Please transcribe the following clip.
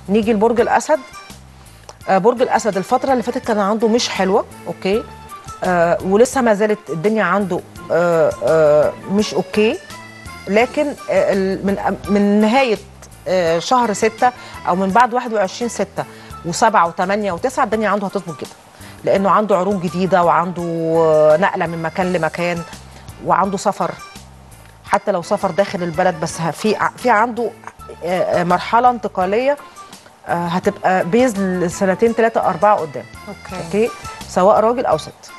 نيجي لبرج الاسد آه، برج الاسد الفتره اللي فاتت كان عنده مش حلوه اوكي آه ولسه ما زالت الدنيا عنده آه آه مش اوكي لكن آه ال- من من نهايه آه شهر 6 او من بعد 21 6 و7 و8 و9 الدنيا عنده هتظبط جدا لانه عنده عروض جديده وعنده آه، نقله من مكان لمكان وعنده سفر حتى لو سفر داخل البلد بس ه- في ع- في عنده آه، آه، مرحله انتقاليه آه، هتبقى بيز لسنتين ثلاثه اربعه قدام اوكي اوكي سواء راجل او ست